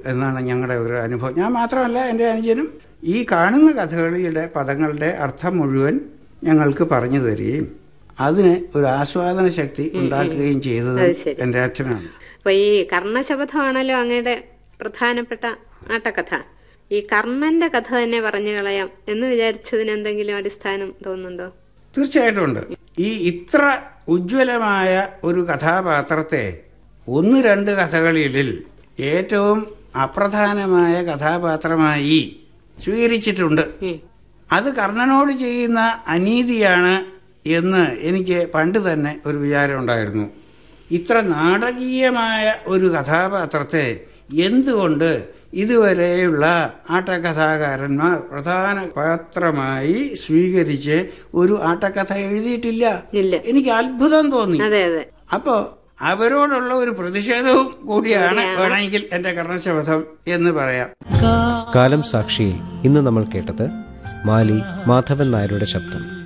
എന്നാണ് ഞങ്ങളുടെ ഒരു അനുഭവം ഞാൻ മാത്രമല്ല എൻ്റെ അനുജനും ഈ കാണുന്ന കഥകളിയുടെ പദങ്ങളുടെ അർത്ഥം മുഴുവൻ ഞങ്ങൾക്ക് പറഞ്ഞു തരികയും അതിന് ഒരു ആസ്വാദന ശക്തി ഉണ്ടാക്കുകയും ചെയ്തത് അത് ശരി. എൻ്റെ അച്ഛനാണ് അപ്പൊ ഈ കർണശബദമാണല്ലോ അങ്ങയുടെ പ്രധാനപ്പെട്ട ആട്ടക്കഥ ഈ കർണന്റെ കഥ തന്നെ പറഞ്ഞു കളയാം എന്ന് വിചാരിച്ചതിന് എന്തെങ്കിലും അടിസ്ഥാനം തോന്നുന്നുണ്ടോ തീർച്ചയായിട്ടും ഉണ്ട് ഈ ഇത്ര ഉജ്ജ്വലമായ ഒരു കഥാപാത്രത്തെ ഒന്ന് രണ്ട് കഥകളിൽ ഏറ്റവും അപ്രധാനമായ കഥാപാത്രമായി സ്വീകരിച്ചിട്ടുണ്ട് ഉം. അത് കർണനോട് ചെയ്യുന്ന അനീതിയാണ് എന്ന് എനിക്ക് പണ്ട് തന്നെ ഒരു വിചാരം ഉണ്ടായിരുന്നു ഇത്ര നാടകീയമായ ഒരു കഥാപാത്രത്തെ എന്തുകൊണ്ട് ഇതുവരെയുള്ള ആട്ടക്കഥാകാരന്മാർ പ്രധാന പാത്രമായി സ്വീകരിച്ച് ഒരു ആട്ടക്കഥ എഴുതിയിട്ടില്ല ഇല്ല എനിക്ക് അത്ഭുതം തോന്നി അതെ അതെ അപ്പോ അവരോടുള്ള ഒരു പ്രതിഷേധവും കൂടിയാണ് വേണമെങ്കിൽ എന്റെ കർണശബദം എന്ന് പറയാം കാലം സാക്ഷിയിൽ ഇന്ന് നമ്മൾ കേട്ടത് മാലി മാധവൻ നായരുടെ ശബ്ദം